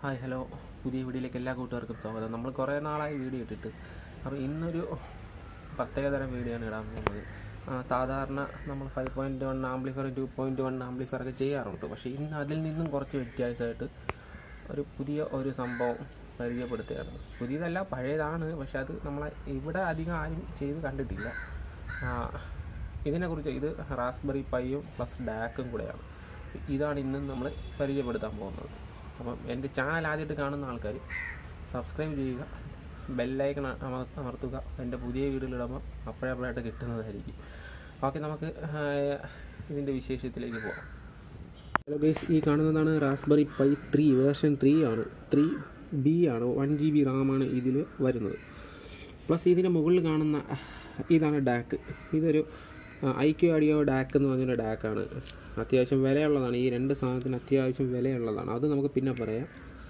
hi hello പുതിയ വീഡിയോയിലേക്ക് എല്ലാ കൂട്ടുകാർക്കും സ്വാഗതം നമ്മൾ കുറേ നാളായി വീഡിയോ ഇട്ടിട്ട് അപ്പോൾ ഇന്നൊരു പ്രത്യേകതരം വീഡിയോ ആണ് ഇടാൻ പോകുന്നത് ആ, സാധാരണ നമ്മൾ five point one amplifier two point one amplifier ഒക്കെ ചെയ്യാറുണ്ട് പക്ഷേ ഇന്ന് അതിൽ നിന്നും കുറച്ച് വ്യത്യാസമായിട്ട് ഒരു പുതിയ ഒരു സംഭവം പരിചയപ്പെടുത്തുകയായിരുന്നു പുതിയതല്ല പഴയതാണ് പക്ഷെ അത് നമ്മളെ ഇവിടെ അധികം ആരും ചെയ്ത് കണ്ടിട്ടില്ല ആ, ഇതിനെക്കുറിച്ച് ഇത് റാസ്ബെറി പൈയും പ്ലസ് ഡാക്കും കൂടെയാണ് ഇതാണ് ഇന്ന് നമ്മൾ പരിചയപ്പെടുത്താൻ പോകുന്നത് അപ്പം എൻ്റെ ചാനൽ ആദ്യമായിട്ട് കാണുന്ന ആൾക്കാർ സബ്സ്ക്രൈബ് ചെയ്യുക ബെല്ലൈക്കൺ അമർത്തുക എൻ്റെ പുതിയ വീഡിയോയിലിടുമ്പോൾ അപ്പോഴപ്പോഴായിട്ട് കിട്ടുന്നതായിരിക്കും ഓക്കെ നമുക്ക് ആ, ഇതിൻ്റെ വിശേഷത്തിലേക്ക് പോകാം ഹലോ ഗൈസ് ഈ കാണുന്നതാണ് Raspberry Pi three version three ആണ് ത്രീ ബി ആണ് വൺ ജി ബി റാമാണ് ഇതിൽ വരുന്നത് പ്ലസ് ഇതിന് മുകളിൽ കാണുന്ന ഇതാണ് ഡാക്ക് ഇതൊരു ഐ ക്യു ആഡിയോ ഡാക്ക് എന്ന് പറഞ്ഞൊരു ഡാക്കാണ് അത്യാവശ്യം വിലയുള്ളതാണ് ഈ രണ്ട് സാധനത്തിന് അത്യാവശ്യം വിലയുള്ളതാണ് അത് നമുക്ക് പിന്നെ പറയാം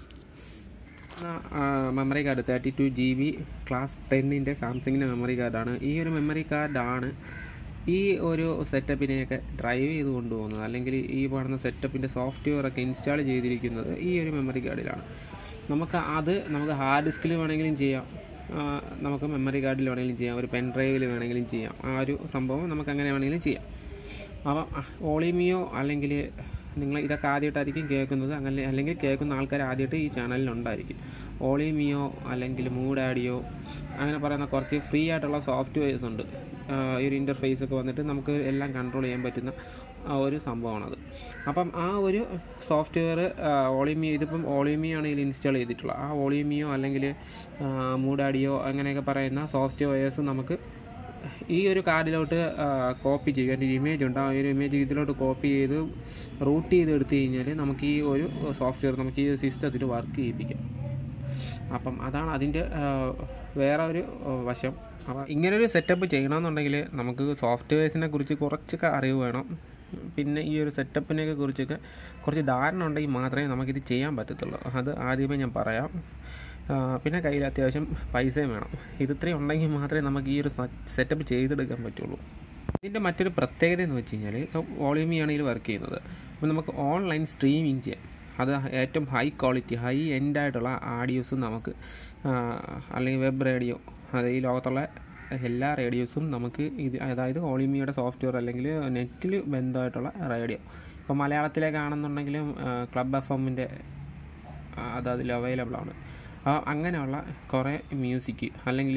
memory card thirty two G B class ടെന്നിൻ്റെ സാംസങ്ങിൻ്റെ മെമ്മറി കാർഡാണ് ഈ ഒരു മെമ്മറി കാർഡാണ് ഈ ഒരു സെറ്റപ്പിനെയൊക്കെ ഡ്രൈവ് ചെയ്ത് കൊണ്ടുപോകുന്നത് അല്ലെങ്കിൽ ഈ പറയുന്ന സെറ്റപ്പിൻ്റെ സോഫ്റ്റ്വെയർ ഒക്കെ ഇൻസ്റ്റാൾ ചെയ്തിരിക്കുന്നത് ഈ ഒരു മെമ്മറി കാർഡിലാണ് നമുക്ക് അത് നമുക്ക് ഹാർഡ് ഡിസ്കിൽ വേണമെങ്കിലും ചെയ്യാം ആ, നമുക്ക് മെമ്മറി കാർഡിൽ വേണമെങ്കിലും ചെയ്യാം ഒരു പെൻ ഡ്രൈവിൽ വേണമെങ്കിലും ചെയ്യാം ആ ഒരു സംഭവം നമുക്ക് അങ്ങനെ വേണമെങ്കിലും ചെയ്യാം അപ്പം ഓളിമിയോ അല്ലെങ്കിൽ നിങ്ങൾ ഇതൊക്കെ ആദ്യമായിട്ടായിരിക്കും കേൾക്കുന്നത് അങ്ങനെ അല്ലെങ്കിൽ കേൾക്കുന്ന ആൾക്കാർ ആദ്യമായിട്ട് ഈ ചാനലിലുണ്ടായിരിക്കും ഓളിമിയോ അല്ലെങ്കിൽ മൂഡാഡിയോ അങ്ങനെ പറയുന്ന കുറച്ച് ഫ്രീ ആയിട്ടുള്ള സോഫ്റ്റ്വെയർസ് ഉണ്ട് ആ, ഈ ഒരു ഇൻ്റർഫേസ് ഒക്കെ വന്നിട്ട് നമുക്ക് എല്ലാം കൺട്രോൾ ചെയ്യാൻ പറ്റുന്ന ആ ഒരു സംഭവമാണത് അപ്പം ആ ഒരു സോഫ്റ്റ്വെയർ ഓളിമിയോ ഇതിപ്പം ഓളിമിയോ ആണ് ഇതിൽ ഇൻസ്റ്റാൾ ചെയ്തിട്ടുള്ളത് ആ ഓളിമിയോ അല്ലെങ്കിൽ മൂഡാഡിയോ അങ്ങനെയൊക്കെ പറയുന്ന സോഫ്റ്റ്വെയർസ് നമുക്ക് ഈ ഒരു കാർഡിലോട്ട് കോപ്പി ചെയ്യുക എൻ്റെ ഇമേജ് ഉണ്ട് ആ ഒരു ഇമേജ് ഇതിലോട്ട് കോപ്പി ചെയ്ത് റൂട്ട് ചെയ്ത് എടുത്തു കഴിഞ്ഞാൽ നമുക്ക് ഈ ഒരു സോഫ്റ്റ്വെയർ നമുക്ക് ഈ സിസ്റ്റത്തിൽ വർക്ക് ചെയ്യിപ്പിക്കാം അപ്പം അതാണ് അതിൻ്റെ ആ, വേറെ ഒരു ആ, വശം അപ്പം ഇങ്ങനൊരു സെറ്റപ്പ് ചെയ്യണമെന്നുണ്ടെങ്കിൽ നമുക്ക് സോഫ്റ്റ്വെയർസിനെ കുറിച്ച് കുറച്ചൊക്കെ അറിവ് വേണം പിന്നെ ഈ ഒരു സെറ്റപ്പിനെയൊക്കെ കുറിച്ചൊക്കെ കുറച്ച് ധാരണ ഉണ്ടെങ്കിൽ മാത്രമേ നമുക്കിത് ചെയ്യാൻ പറ്റത്തുള്ളൂ അത് ആദ്യമേ ഞാൻ പറയാം ആ, പിന്നെ കയ്യിൽ അത്യാവശ്യം പൈസയും വേണം ഇത് ഇത്രയും ഉണ്ടെങ്കിൽ മാത്രമേ നമുക്ക് ഈ ഒരു സെറ്റപ്പ് ചെയ്തെടുക്കാൻ പറ്റുള്ളൂ ഇതിൻ്റെ മറ്റൊരു പ്രത്യേകത എന്ന് വെച്ച് കഴിഞ്ഞാൽ ഇപ്പോൾ വോളിയൂമിയാണ് ഇതിൽ വർക്ക് ചെയ്യുന്നത് അപ്പോൾ നമുക്ക് ഓൺലൈൻ സ്ട്രീമിങ് ചെയ്യാം അത് ഏറ്റവും ഹൈ ക്വാളിറ്റി ഹൈ എൻഡ് ആയിട്ടുള്ള ആഡിയോസും നമുക്ക് ആ, അല്ലെങ്കിൽ വെബ് റേഡിയോ അത് ഈ ലോകത്തുള്ള എല്ലാ റേഡിയോസും നമുക്ക് ഇത് അതായത് ഓളിമിയുടെ സോഫ്റ്റ്വെയർ അല്ലെങ്കിൽ നെറ്റിൽ ബന്ധമായിട്ടുള്ള റേഡിയോ ഇപ്പോൾ മലയാളത്തിലേക്കാണെന്നുണ്ടെങ്കിലും ക്ലബ് എഫ് എമ്മിൻ്റെ അത് അതിൽ അവൈലബിൾ ആണ് ആ അങ്ങനെയുള്ള കുറേ മ്യൂസിക് അല്ലെങ്കിൽ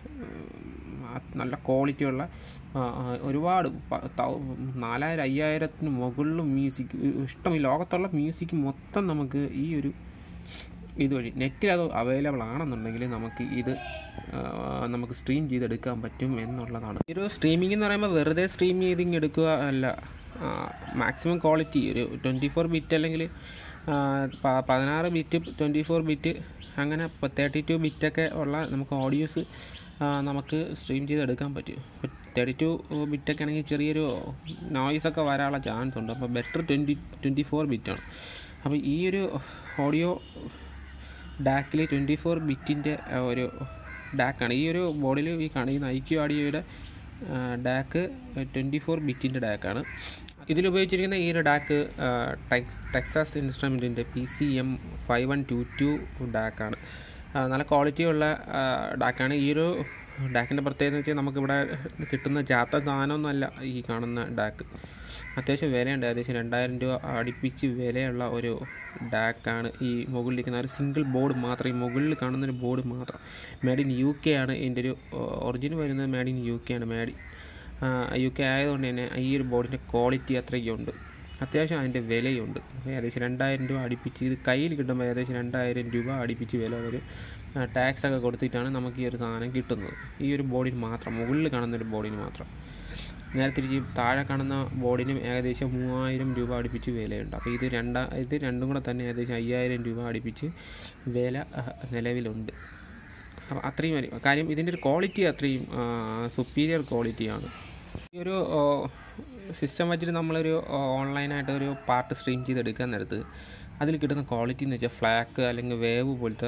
നല്ല ക്വാളിറ്റിയുള്ള ആ, ആ, ഒരുപാട് പ- തൗ- നാലായിരം അയ്യായിരത്തിന് മുകളിൽ മ്യൂസിക് ഇഷ്ടം ഈ ലോകത്തുള്ള മ്യൂസിക് മൊത്തം നമുക്ക് ഈ ഒരു ഇതുവഴി നെറ്റിൽ അത് അവൈലബിൾ ആണെന്നുണ്ടെങ്കിൽ നമുക്ക് ഇത് ആ, നമുക്ക് സ്ട്രീം ചെയ്തെടുക്കാൻ പറ്റും എന്നുള്ളതാണ് ഈ ഒരു സ്ട്രീമിംഗ് എന്ന് പറയുമ്പോൾ വെറുതെ സ്ട്രീം ചെയ്ത് ഇങ്ങ് എടുക്കുക അല്ല മാക്സിമം ക്വാളിറ്റി ഒരു ട്വൻറ്റി ഫോർ ബിറ്റ് അല്ലെങ്കിൽ ആ, പ- പതിനാറ് ബിറ്റ് ട്വൻറ്റി ഫോർ ബിറ്റ് അങ്ങനെ തേർട്ടി ടു ബിറ്റൊക്കെ ഉള്ള നമുക്ക് ഓഡിയോസ് നമുക്ക് സ്ട്രീം ചെയ്തെടുക്കാൻ പറ്റും തേർട്ടി ടു ബിറ്റൊക്കെ ആണെങ്കിൽ ചെറിയൊരു നോയ്സൊക്കെ വരാനുള്ള ചാൻസ് ഉണ്ട് അപ്പോൾ ബെറ്റർ ട്വൻറ്റി ട്വൻറ്റി ഫോർ ബിറ്റാണ് അപ്പോൾ ഈ ഒരു ഓഡിയോ ഡാക്കിൽ ട്വൻറ്റി ഫോർ ബിറ്റിൻ്റെ ഒരു ഡാക്കാണ് ഈ ഒരു ബോർഡിൽ ഈ കാണിക്കുന്ന ഐക്യു ആഡിയോയുടെ ഡാക്ക് ട്വൻറ്റി ഫോർ ബിറ്റിൻ്റെ ഡാക്കാണ് ഇതിൽ ഉപയോഗിച്ചിരിക്കുന്ന ഈ ഒരു ഡാക്ക് ടെക്സ് ടെക്സാസ് ഇൻസ്ട്രുമെൻറ്റിൻ്റെ P C M five one two two ഡാക്കാണ് നല്ല ക്വാളിറ്റിയുള്ള ഡാക്കാണ് ഈ ഒരു ഡാക്കിൻ്റെ പ്രത്യേകത എന്ന് വെച്ചാൽ നമുക്കിവിടെ കിട്ടുന്ന ജാത്ത സാധനമൊന്നുമല്ല ഈ കാണുന്ന ഡാക്ക് അത്യാവശ്യം വിലയുണ്ട് ഏകദേശം രണ്ടായിരം രൂപ അടുപ്പിച്ച് വിലയുള്ള ഒരു ഡാക്കാണ് ഈ മുകളിലിരിക്കുന്ന ഒരു സിംഗിൾ ബോർഡ് മാത്രം ഈ മുകളിൽ കാണുന്ന ഒരു ബോർഡ് മാത്രം മേഡ് ഇൻ യു കെ ആണ് ഇതിൻ്റെ ഒരു ഒറിജിൻ വരുന്നത് മേഡ് ഇൻ യു കെ ആണ് മേഡ് യു കെ ആയതുകൊണ്ട് തന്നെ ഈ ഒരു ബോർഡിൻ്റെ ക്വാളിറ്റി അത്രയ്ക്കുണ്ട് അത്യാവശ്യം അതിൻ്റെ വിലയുണ്ട് ഏകദേശം രണ്ടായിരം രൂപ അടുപ്പിച്ച് ഇത് കയ്യിൽ കിട്ടുമ്പോൾ ഏകദേശം രണ്ടായിരം രൂപ അടുപ്പിച്ച് വില വരും ടാക്സ് ഒക്കെ കൊടുത്തിട്ടാണ് നമുക്ക് ഈ ഒരു സാധനം കിട്ടുന്നത് ഈ ഒരു ബോർഡിന് മാത്രം മുകളിൽ കാണുന്ന ഒരു ബോർഡിന് മാത്രം നേരെ തിരിച്ച് താഴെ കാണുന്ന ബോർഡിനും ഏകദേശം മൂവായിരം രൂപ അടുപ്പിച്ച് വിലയുണ്ട് അപ്പോൾ ഇത് രണ്ടാ ഇത് രണ്ടും കൂടെ തന്നെ ഏകദേശം അയ്യായിരം രൂപ അടുപ്പിച്ച് വില ആ, നിലവിലുണ്ട് അപ്പോൾ അത്രയും വരും കാര്യം ഇതിൻ്റെ ഒരു ക്വാളിറ്റി അത്രയും സുപ്പീരിയർ ക്വാളിറ്റിയാണ് ഈ ഒരു സിസ്റ്റം വെച്ചിട്ട് നമ്മളൊരു ഓൺലൈനായിട്ട് ഒരു പാർട്ട് സ്ട്രീം ചെയ്തെടുക്കാൻ നേരത്ത് അതിൽ കിട്ടുന്ന ക്വാളിറ്റി എന്ന് വെച്ചാൽ ഫ്ലാക്ക് അല്ലെങ്കിൽ വേവ് പോലത്തെ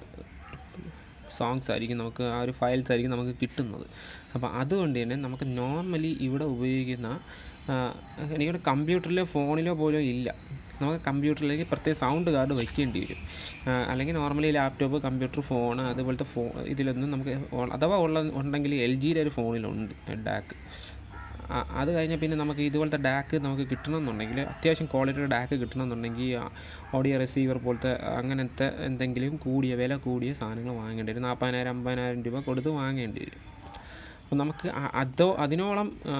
സോങ്സ് ആയിരിക്കും നമുക്ക് ആ ഒരു ഫയൽസ് ആയിരിക്കും നമുക്ക് കിട്ടുന്നത് അപ്പോൾ അതുകൊണ്ട് തന്നെ നമുക്ക് നോർമലി ഇവിടെ ഉപയോഗിക്കുന്ന ആ, എനിക്കിവിടെ കമ്പ്യൂട്ടറിലോ ഫോണിലോ പോലും ഇല്ല നമുക്ക് കമ്പ്യൂട്ടറിലേക്ക് പ്രത്യേക സൗണ്ട് കാർഡ് വയ്ക്കേണ്ടി വരും ആ, അല്ലെങ്കിൽ നോർമലി ലാപ്ടോപ്പ് കമ്പ്യൂട്ടർ ഫോൺ അതുപോലത്തെ ഫോ ഇതിലൊന്നും നമുക്ക് ഉ- അഥവാ ഉള്ള ഉണ്ടെങ്കിൽ എൽ ജിയുടെ ഒരു ഫോണിലുണ്ട് ഡാക്ക് ആ- അത് കഴിഞ്ഞാൽ പിന്നെ നമുക്ക് ഇതുപോലത്തെ ഡാക്ക് നമുക്ക് കിട്ടണമെന്നുണ്ടെങ്കിൽ അത്യാവശ്യം ക്വാളിറ്റിയുടെ ഡാക്ക് കിട്ടണമെന്നുണ്ടെങ്കിൽ ഓഡിയോ റിസീവർ പോലത്തെ അങ്ങനത്തെ എന്തെങ്കിലും കൂടിയ വില കൂടിയ സാധനങ്ങൾ വാങ്ങേണ്ടി വരും നാൽപ്പതിനായിരം അമ്പതിനായിരം രൂപ കൊടുത്ത് വാങ്ങേണ്ടി വരും അപ്പോൾ നമുക്ക് അ- അതോ അതിനോളം ആ,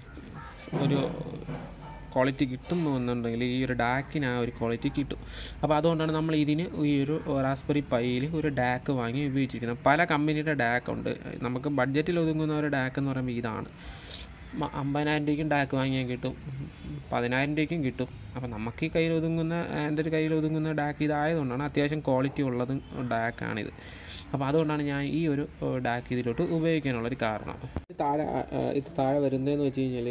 ഒരു ക്വാളിറ്റി കിട്ടുന്നു എന്നുണ്ടെങ്കിൽ ഈ ഒരു ഡാക്കിന് ആ ഒരു ക്വാളിറ്റി കിട്ടും അപ്പോൾ അതുകൊണ്ടാണ് നമ്മൾ ഇതിന് ഈ ഒരു റാസ്ബെറി പൈയിൽ ഒരു ഡാക്ക് വാങ്ങി ഉപയോഗിച്ചിരിക്കുന്നത് പല കമ്പനിയുടെ ഡാക്ക് ഉണ്ട് നമുക്ക് ബഡ്ജറ്റിൽ ഒതുങ്ങുന്ന ഒരു ഡാക്ക് എന്ന് പറയുമ്പോൾ ഇതാണ് മ- അമ്പതിനായിരം രൂപയ്ക്കും ഡാക്ക് വാങ്ങിയാൽ കിട്ടും പതിനായിരം രൂപയ്ക്കും കിട്ടും അപ്പോൾ നമുക്ക് ഈ കയ്യിൽ ഒതുങ്ങുന്ന എൻ്റെ ഒരു കയ്യിൽ ഒതുങ്ങുന്ന ഡാക്ക് ഇതായതുകൊണ്ടാണ് അത്യാവശ്യം ക്വാളിറ്റി ഉള്ളതും ഡാക്കാണിത് അപ്പോൾ അതുകൊണ്ടാണ് ഞാൻ ഈ ഒരു ഡാക്ക് ഇതിലോട്ട് ഉപയോഗിക്കാനുള്ളൊരു കാരണം ഇത് താഴെ ആ, ആ, ഇത് താഴെ വരുന്നതെന്ന് വെച്ച് കഴിഞ്ഞാൽ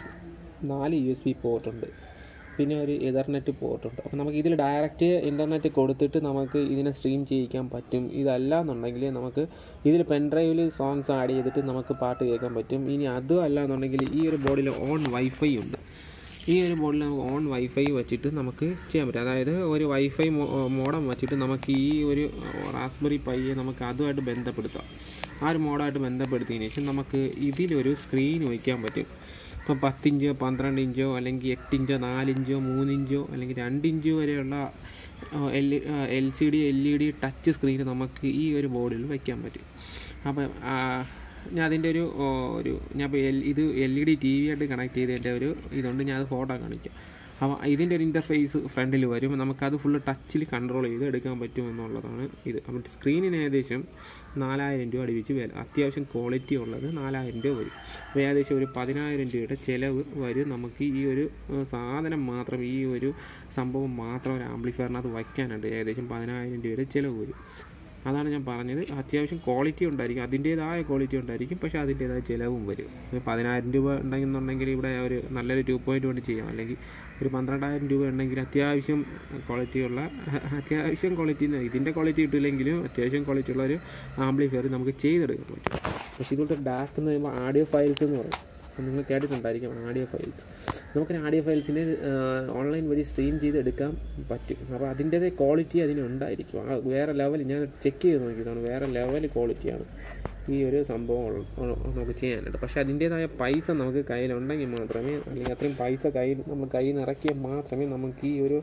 നാല് യു എസ് ബി പോർട്ടുണ്ട് പിന്നെ ഒരു എതർനെറ്റ് പോർട്ടുണ്ട് അപ്പോൾ നമുക്ക് ഇതിൽ ഡയറക്റ്റ് ഇൻ്റർനെറ്റ് കൊടുത്തിട്ട് നമുക്ക് ഇതിനെ സ്ട്രീം ചെയ്യിക്കാൻ പറ്റും ഇതല്ല എന്നുണ്ടെങ്കിൽ നമുക്ക് ഇതിൽ പെൻഡ്രൈവിൽ സോങ്സ് ആഡ് ചെയ്തിട്ട് നമുക്ക് പാട്ട് കേൾക്കാൻ പറ്റും ഇനി അതും അല്ല എന്നുണ്ടെങ്കിൽ ഈ ഒരു ബോർഡിൽ ഓൺ വൈഫൈ ഉണ്ട് ഈ ഒരു ബോർഡിൽ നമുക്ക് ഓൺ വൈഫൈ വെച്ചിട്ട് നമുക്ക് ചെയ്യാൻ പറ്റും അതായത് ഒരു വൈഫൈ മോഡം വെച്ചിട്ട് നമുക്ക് ഈ ഒരു റാസ്ബെറി പൈയെ നമുക്ക് അതുമായിട്ട് ബന്ധപ്പെടുത്താം ആ ഒരു മോഡമായിട്ട് ബന്ധപ്പെടുത്തിയതിന് ശേഷം നമുക്ക് ഇതിലൊരു സ്ക്രീൻ വയ്ക്കാൻ പറ്റും ഇപ്പം പത്തിഞ്ചോ പന്ത്രണ്ട് ഇഞ്ചോ അല്ലെങ്കിൽ എട്ടിഞ്ചോ നാലിഞ്ചോ മൂന്നിഞ്ചോ അല്ലെങ്കിൽ രണ്ടിഞ്ച് വരെയുള്ള L L C D L E D touch screen നമുക്ക് ഈ ഒരു ബോർഡിൽ വയ്ക്കാൻ പറ്റും അപ്പം ആ, ഞാൻ അതിൻ്റെ ഒരു ഓ, ഒരു ഞാൻ ഇപ്പോൾ എൽ ഇത് L E D T V ആയിട്ട് കണക്ട് ചെയ്തതിൻ്റെ ഒരു ഇതുകൊണ്ട് ഞാൻ അത് ഫോട്ടോ കാണിക്കാം അപ്പോൾ ഇതിൻ്റെ ഒരു ഇൻ്റർഫേസ് ഫ്രണ്ടിൽ വരും നമുക്കത് ഫുള്ള് ടച്ചിൽ കൺട്രോൾ ചെയ്ത് എടുക്കാൻ പറ്റും എന്നുള്ളതാണ് ഇത് അപ്പോൾ സ്ക്രീനിന് ഏകദേശം നാലായിരം രൂപ അടുപ്പിച്ച് വില അത്യാവശ്യം ക്വാളിറ്റി ഉള്ളത് നാലായിരം രൂപ വരും അപ്പോൾ ഏകദേശം ഒരു പതിനായിരം രൂപയുടെ ചിലവ് വരും നമുക്ക് ഈ ഒരു ഏഹ്, സാധനം മാത്രം ഈ ഒരു സംഭവം മാത്രം ഒരു ആംപ്ലിഫയറിനകത്ത് വയ്ക്കാനുണ്ട് ഏകദേശം പതിനായിരം രൂപയുടെ ചിലവ് വരും അതാണ് ഞാൻ പറഞ്ഞത് അത്യാവശ്യം ക്വാളിറ്റി ഉണ്ടായിരിക്കും അതിൻ്റേതായ ക്വാളിറ്റി ഉണ്ടായിരിക്കും പക്ഷേ അതിൻ്റേതായ ചിലവും വരും ഒരു പതിനായിരം രൂപ ഉണ്ടെന്നുണ്ടെങ്കിൽ ഇവിടെ ഒരു നല്ലൊരു ടു പോയിൻറ്റ് കൊണ്ട് ചെയ്യാം അല്ലെങ്കിൽ ഒരു പന്ത്രണ്ടായിരം രൂപ ഉണ്ടെങ്കിൽ അത്യാവശ്യം ക്വാളിറ്റിയുള്ള അത്യാവശ്യം ക്വാളിറ്റി ഇതിൻ്റെ ക്വാളിറ്റി കിട്ടില്ലെങ്കിലും അത്യാവശ്യം ക്വാളിറ്റി ഉള്ള ഒരു ആംപ്ലിഫയർ നമുക്ക് ചെയ്തെടുക്കാൻ പറ്റും പക്ഷേ ഇതുപോലത്തെ ഡാക്ക് എന്ന് പറയുമ്പോൾ ആഡിയോ ഫയൽസ് എന്ന് പറയും അപ്പോൾ നിങ്ങൾ കേട്ടിട്ടുണ്ടായിരിക്കും ആഡിയോ ഫയൽസ് നമുക്കൊരു ആഡിയോ ഫയൽസിന് ഓൺലൈൻ വഴി സ്ട്രീം ചെയ്ത് എടുക്കാൻ പറ്റും അപ്പോൾ അതിൻ്റേതായ ക്വാളിറ്റി അതിനുണ്ടായിരിക്കും ആ വേറെ ലെവൽ ഞാൻ ചെക്ക് ചെയ്ത് നോക്കിയതാണ് വേറെ ലെവൽ ക്വാളിറ്റിയാണ് ഈ ഒരു സംഭവം ഉള്ള- ഉള്ള- നമുക്ക് ചെയ്യാനായിട്ട് പക്ഷേ അതിൻ്റേതായ പൈസ നമുക്ക് കയ്യിലുണ്ടെങ്കിൽ മാത്രമേ അല്ലെങ്കിൽ അത്രയും പൈസ കയ്യിൽ നമ്മൾ കയ്യിൽ നിന്ന് ഇറക്കിയാൽ മാത്രമേ നമുക്ക് ഈ ഒരു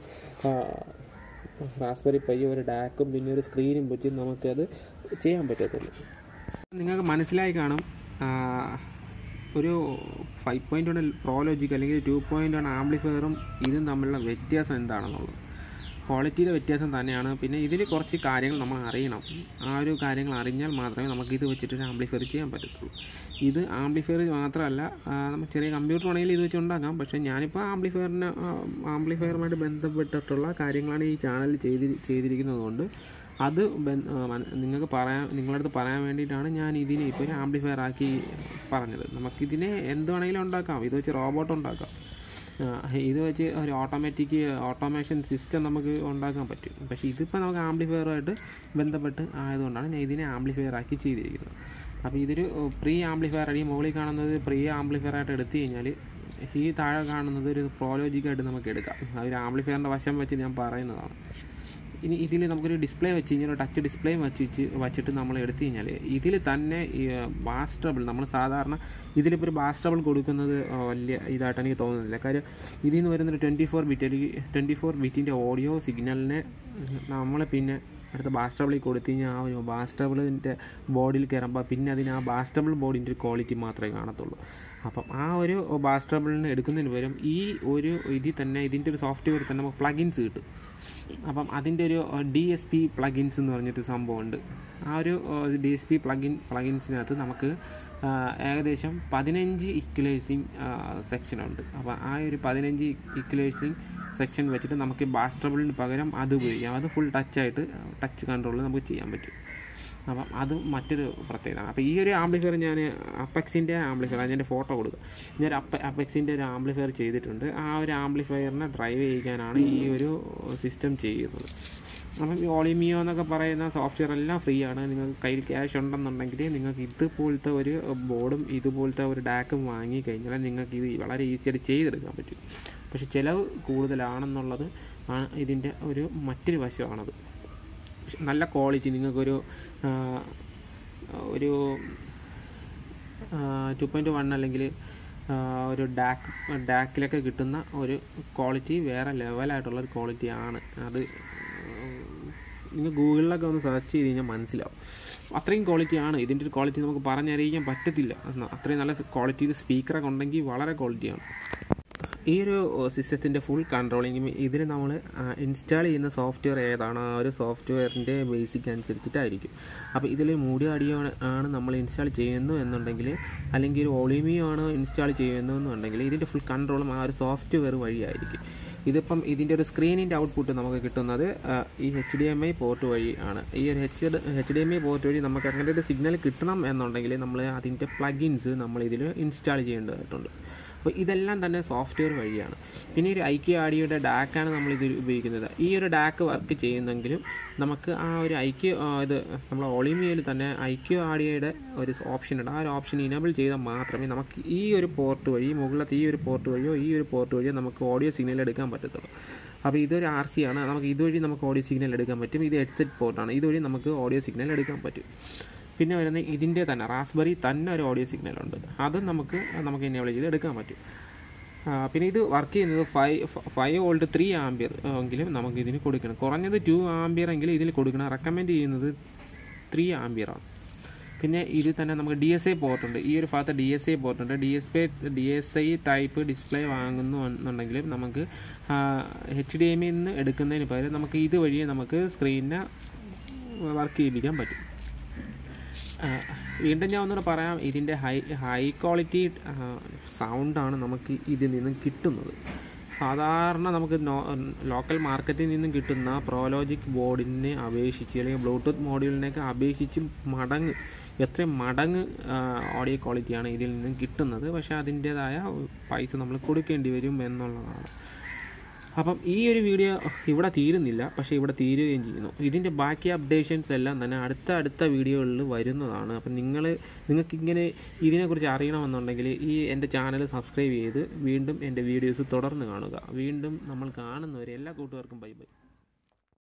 റാസ്ബെറി പൈ ഒരു ഡാക്കും പിന്നെ ഒരു സ്ക്രീനും വെച്ച് നമുക്കത് ചെയ്യാൻ പറ്റത്തുള്ളൂ നിങ്ങൾക്ക് മനസ്സിലായി കാണും ആ, ഒരു five point one pro logic അല്ലെങ്കിൽ ടു പോയിൻ്റ് വൺ ആംപ്ലിഫയറും ഇതും തമ്മിലുള്ള വ്യത്യാസം എന്താണെന്നുള്ളത് ക്വാളിറ്റിയുടെ വ്യത്യാസം തന്നെയാണ് പിന്നെ ഇതിൽ കുറച്ച് കാര്യങ്ങൾ നമ്മൾ അറിയണം ആ ഒരു കാര്യങ്ങൾ അറിഞ്ഞാൽ മാത്രമേ നമുക്ക് ഇത് വെച്ചിട്ട് ഒരു ആംപ്ലിഫയർ ചെയ്യാൻ പറ്റത്തുള്ളൂ ഇത് ആംപ്ലിഫയർ മാത്രമല്ല ആ, നമ്മൾ ചെറിയ കമ്പ്യൂട്ടർ ആണെങ്കിൽ ഇത് വെച്ച് ഉണ്ടാക്കാം പക്ഷേ ഞാനിപ്പോൾ ആംപ്ലിഫയറിന് ആംപ്ലിഫയറുമായിട്ട് ബന്ധപ്പെട്ടിട്ടുള്ള കാര്യങ്ങളാണ് ഈ ചാനലിൽ ചെയ്തി ചെയ്തിരിക്കുന്നത് കൊണ്ട് അത് ബൻ- ആ, മന- നിങ്ങൾക്ക് പറയാൻ നിങ്ങളുടെ അടുത്ത് പറയാൻ വേണ്ടിയിട്ടാണ് ഞാൻ ഇതിനെ ഇപ്പോൾ ഒരു ആംപ്ലിഫയർ ആക്കി പറഞ്ഞത് നമുക്കിതിനെ എന്ത് വേണമെങ്കിലും ഉണ്ടാക്കാം ഇത് വെച്ച് റോബോട്ട് ഉണ്ടാക്കാം ആ, ഇത് വെച്ച് ഒരു ഓട്ടോമാറ്റിക് ഓട്ടോമേഷൻ സിസ്റ്റം നമുക്ക് ഉണ്ടാക്കാൻ പറ്റും പക്ഷേ ഇതിപ്പോൾ നമുക്ക് ആംപ്ലിഫയറുമായിട്ട് ബന്ധപ്പെട്ട് ആയതുകൊണ്ടാണ് ഞാൻ ഇതിനെ ആംപ്ലിഫയർ ആക്കി ചെയ്തിരിക്കുന്നത് അപ്പോൾ ഇതൊരു പ്രീ ആംപ്ലിഫയർ ഈ മുകളിൽ കാണുന്നത് പ്രീ ആംപ്ലിഫയർ ആയിട്ട് എടുത്തു കഴിഞ്ഞാൽ ഈ താഴെ കാണുന്നത് ഒരു പ്രോലോജിക്കായിട്ട് നമുക്ക് എടുക്കാം ആ ഒരു ആംപ്ലിഫയറിൻ്റെ വശം വെച്ച് ഞാൻ പറയുന്നതാണ് ഇനി ഇതിൽ നമുക്കൊരു ഡിസ്പ്ലേ വെച്ച് കഴിഞ്ഞാൽ ടച്ച് ഡിസ്പ്ലേ വെച്ചിട്ട് വച്ചിട്ട് നമ്മൾ എടുത്തു കഴിഞ്ഞാൽ ഇതിൽ തന്നെ ഈ ബാസ്റ്റബിൾ നമ്മൾ സാധാരണ ഇതിലിപ്പോൾ ഒരു ബാസ്റ്റബിൾ കൊടുക്കുന്നത് ആ, വലിയ ഇതായിട്ട് എനിക്ക് തോന്നുന്നില്ല കാര്യം ഇതിൽ നിന്ന് വരുന്നൊരു ട്വൻറ്റി ഫോർ ബിറ്റ് അല്ലെങ്കിൽ ട്വൻറ്റി ഫോർ ബിറ്റിൻ്റെ ഓഡിയോ സിഗ്നലിനെ നമ്മൾ പിന്നെ അടുത്ത ബാസ്റ്റബിളിൽ കൊടുത്തു കഴിഞ്ഞാൽ ആ ഒരു ബാസ്റ്റബിളിൻ്റെ ബോഡിയിൽ കയറുമ്പോൾ പിന്നെ അതിന് ആ ബാസ്റ്റബിൾ ബോഡിൻ്റെ ഒരു ക്വാളിറ്റി മാത്രമേ കാണത്തുള്ളൂ അപ്പം ആ ഒരു ബാസ്റ്റബിളിന് എടുക്കുന്നതിന് പകരം ഈ ഒരു ഇതിൽ തന്നെ ഇതിൻ്റെ ഒരു സോഫ്റ്റ്വെയർ തന്നെ നമുക്ക് പ്ലഗിൻസ് കിട്ടും അപ്പം അതിൻ്റെ ഒരു ഡി എസ് പി പ്ലഗിൻസ് എന്ന് പറഞ്ഞിട്ട് സംഭവമുണ്ട് ആ ഒരു ഡി എസ് പി പ്ലഗിൻ പ്ലഗിൻസിനകത്ത് നമുക്ക് ആ, ഏകദേശം പതിനഞ്ച് ഇക്വലൈസിങ് സെക്ഷൻ ഉണ്ട് അപ്പോൾ ആ ഒരു പതിനഞ്ച് ഇക്വലൈസിങ് സെക്ഷൻ വെച്ചിട്ട് നമുക്ക് ബാസ്റ്റബിളിന് പകരം അത് ഉപയോഗിക്കാം അത് ഫുൾ ടച്ചായിട്ട് ടച്ച് കൺട്രോളിൽ നമുക്ക് ചെയ്യാൻ പറ്റും അപ്പം അത് മറ്റൊരു പ്രത്യേകതയാണ് അപ്പോൾ ഈ ഒരു ആംപ്ലിഫയർ ഞാൻ അപ്പെക്സിൻ്റെ ആംപ്ലിഫയർ അതിൻ്റെ ഫോട്ടോ കൊടുക്കുക ഞാൻ അപ്പ അപ്പെക്സിൻ്റെ ഒരു ആംപ്ലിഫയർ ചെയ്തിട്ടുണ്ട് ആ ഒരു ആംപ്ലിഫയറിനെ ഡ്രൈവ് ചെയ്യിക്കാനാണ് ഈ ഒരു സിസ്റ്റം ചെയ്യുന്നത് അപ്പം ഈ ഓളിമിയോ എന്നൊക്കെ പറയുന്ന സോഫ്റ്റ്വെയർ എല്ലാം ഫ്രീ ആണ് നിങ്ങൾക്ക് കയ്യിൽ ക്യാഷ് ഉണ്ടെന്നുണ്ടെങ്കിൽ നിങ്ങൾക്ക് ഇതുപോലത്തെ ഒരു ബോർഡും ഇതുപോലത്തെ ഒരു ഡാക്കും വാങ്ങി കഴിഞ്ഞാൽ നിങ്ങൾക്ക് ഇത് വളരെ ഈസിയായിട്ട് ചെയ്തെടുക്കാൻ പറ്റും പക്ഷെ ചിലവ് കൂടുതലാണെന്നുള്ളത് ആണ് ഇതിൻ്റെ ഒരു മറ്റൊരു വശമാണത് പക്ഷെ നല്ല ക്വാളിറ്റി നിങ്ങൾക്കൊരു ആ, ഒരു ടു പോയിൻറ്റ് വൺ അല്ലെങ്കിൽ ഒരു ഡാക്ക് ഡാക്കിലൊക്കെ കിട്ടുന്ന ഒരു ക്വാളിറ്റി വേറെ ലെവലായിട്ടുള്ള ഒരു ക്വാളിറ്റി ആണ് അത് നിങ്ങൾ ഗൂഗിളിലൊക്കെ ഒന്ന് സെർച്ച് ചെയ്ത് കഴിഞ്ഞാൽ മനസ്സിലാവും അത്രയും ക്വാളിറ്റിയാണ് ഇതിൻ്റെ ഒരു ക്വാളിറ്റി നമുക്ക് പറഞ്ഞറിയിക്കാൻ പറ്റത്തില്ല എന്നാ അത്രയും നല്ല ക്വാളിറ്റിയിൽ സ്പീക്കറൊക്കെ ഉണ്ടെങ്കിൽ വളരെ ക്വാളിറ്റിയാണ് ഈ ഒരു സിസ്റ്റത്തിൻ്റെ ഫുൾ കൺട്രോളിങ് ഇതിന് നമ്മൾ ഇൻസ്റ്റാൾ ചെയ്യുന്ന സോഫ്റ്റ്വെയർ ഏതാണ് ആ ഒരു സോഫ്റ്റ്വെയറിൻ്റെ ബേസിക് അനുസരിച്ചിട്ടായിരിക്കും അപ്പോൾ ഇതിൽ മൂടി ആഡിയോ ആണ് നമ്മൾ ഇൻസ്റ്റാൾ ചെയ്യുന്നു എന്നുണ്ടെങ്കിൽ അല്ലെങ്കിൽ ഒരു ഒളിമിയോ ആണ് ഇൻസ്റ്റാൾ ചെയ്യുന്നു എന്നുണ്ടെങ്കിൽ ഇതിൻ്റെ ഫുൾ കൺട്രോളും ആ ഒരു സോഫ്റ്റ്വെയർ വഴിയായിരിക്കും ഇതിപ്പം ഇതിൻ്റെ ഒരു സ്ക്രീനിൻ്റെ ഔട്ട്പുട്ട് നമുക്ക് കിട്ടുന്നത് ആ, ഈ H D M I port വഴി ആണ് ഈ ഒരു H H D M I port വഴി നമുക്ക് അങ്ങനെ ഒരു സിഗ്നൽ കിട്ടണം എന്നുണ്ടെങ്കിൽ നമ്മൾ അതിൻ്റെ പ്ലഗിൻസ് നമ്മൾ ഇതിൽ ഇൻസ്റ്റാൾ ചെയ്യേണ്ടതായിട്ടുണ്ട് അപ്പോൾ ഇതെല്ലാം തന്നെ സോഫ്റ്റ്വെയർ വഴിയാണ് പിന്നെ ഒരു ഐക്യ ആഡിയോയുടെ ഡാക്കാണ് നമ്മൾ ഇതിൽ ഉപയോഗിക്കുന്നത് ഈ ഒരു ഡാക്ക് വർക്ക് ചെയ്യുന്നെങ്കിലും നമുക്ക് ആ ഒരു ഐക്യ ആ, ഇത് നമ്മൾ ഒളിമിയയിൽ തന്നെ ഐക്യ ആഡിയോയുടെ ഒരു ഓപ്ഷൻ ഉണ്ട് ആ ഒരു ഓപ്ഷൻ ഇനേബിൾ ചെയ്താൽ മാത്രമേ നമുക്ക് ഈ ഒരു പോർട്ട് വഴി മുകളിലത്തെ ഈ ഒരു പോർട്ട് വഴിയോ ഈ ഒരു പോർട്ട് വഴിയോ നമുക്ക് ഓഡിയോ സിഗ്നൽ എടുക്കാൻ പറ്റത്തുള്ളൂ അപ്പോൾ ഇതൊരു ആർ സി ആണ് നമുക്ക് ഇതുവഴി നമുക്ക് ഓഡിയോ സിഗ്നൽ എടുക്കാൻ പറ്റും ഇത് ഹെഡ്സെറ്റ് പോർട്ടാണ് ഇതുവഴി നമുക്ക് ഓഡിയോ സിഗ്നൽ എടുക്കാൻ പറ്റും പിന്നെ വരുന്ന ഇതിൻ്റെ തന്നെ റാസ്ബെറി തന്നെ ഒരു ഓഡിയോ സിഗ്നൽ ഉണ്ട് അതും നമുക്ക് നമുക്ക് എനേബിൾ ചെയ്ത് എടുക്കാൻ പറ്റും ആ, പിന്നെ ഇത് വർക്ക് ചെയ്യുന്നത് five five volt three ampere എങ്കിലും നമുക്ക് ഇതിന് കൊടുക്കണം കുറഞ്ഞത് ടു ആംബിയർ എങ്കിലും ഇതിൽ കൊടുക്കണം റെക്കമെൻഡ് ചെയ്യുന്നത് ത്രീ ആംബിയറാണ് പിന്നെ ഇതിൽ തന്നെ നമുക്ക് ഡി എസ് ഐ പോർട്ട് ഉണ്ട് ഈ ഒരു ഭാഗത്ത് ഡി എസ് ഐ പോർട്ട് ഉണ്ട് D S I D S I type display വാങ്ങുന്നു എന്നുണ്ടെങ്കിൽ നമുക്ക് എച്ച് ഡി എം നിന്ന് എടുക്കുന്നതിന് പകരം നമുക്ക് ഇതുവഴി നമുക്ക് സ്ക്രീനിനെ വർക്ക് ചെയ്യിപ്പിക്കാൻ പറ്റും ആ, വീണ്ടും ഞാൻ ഒന്നുകൂടെ പറയാം ഇതിൻ്റെ ഹൈ ഹൈ ക്വാളിറ്റി സൗണ്ടാണ് നമുക്ക് ഇതിൽ നിന്നും കിട്ടുന്നത് സാധാരണ നമുക്ക് നോ ലോക്കൽ മാർക്കറ്റിൽ നിന്നും കിട്ടുന്ന പ്രോലോജിക് ബോർഡിനെ അപേക്ഷിച്ച് അല്ലെങ്കിൽ ബ്ലൂടൂത്ത് മോഡ്യൂളിനെയൊക്കെ അപേക്ഷിച്ച് മടങ്ങ് എത്രയും മടങ്ങ് ഓഡിയോ ക്വാളിറ്റിയാണ് ഇതിൽ നിന്നും കിട്ടുന്നത് പക്ഷേ അതിൻ്റേതായ പൈസ നമ്മൾ കൊടുക്കേണ്ടി വരും എന്നുള്ളതാണ് അപ്പം ഈ ഒരു വീഡിയോ ഇവിടെ തീരുന്നില്ല പക്ഷേ ഇവിടെ തീരുകയും ചെയ്യുന്നു ഇതിൻ്റെ ബാക്കി അപ്ഡേഷൻസ് എല്ലാം തന്നെ അടുത്ത അടുത്ത വീഡിയോകളിൽ വരുന്നതാണ് അപ്പം നിങ്ങൾ നിങ്ങൾക്കിങ്ങനെ ഇതിനെക്കുറിച്ച് അറിയണമെന്നുണ്ടെങ്കിൽ ഈ എൻ്റെ ചാനൽ സബ്സ്ക്രൈബ് ചെയ്ത് വീണ്ടും എൻ്റെ വീഡിയോസ് തുടർന്ന് കാണുക വീണ്ടും നമ്മൾ കാണുന്നവരെ എല്ലാ കൂട്ടുകാർക്കും ബൈ ബൈ